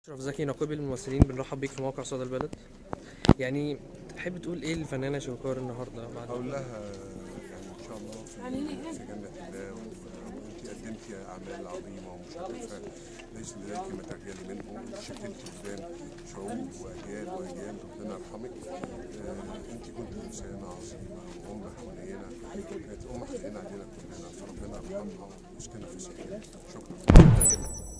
أشرف زكي نقيب الممثلين بنرحب بيك في موقع صدى البلد يعني تحب تقول ايه للفنانه شوكار النهارده بعد هقول لها يعني ان شاء الله في في جنة الله وانت قدمتي اعمال عظيمه ومشرفه ليس لديك ما ترجلي منه شكلت قدام شعوب واجيال واجيال ربنا يرحمك آه، انت كنت انسانه عظيمه وام حنينه كانت ام حنينه علينا كلنا فربنا يرحمها ويسكنها في سعيد شكرا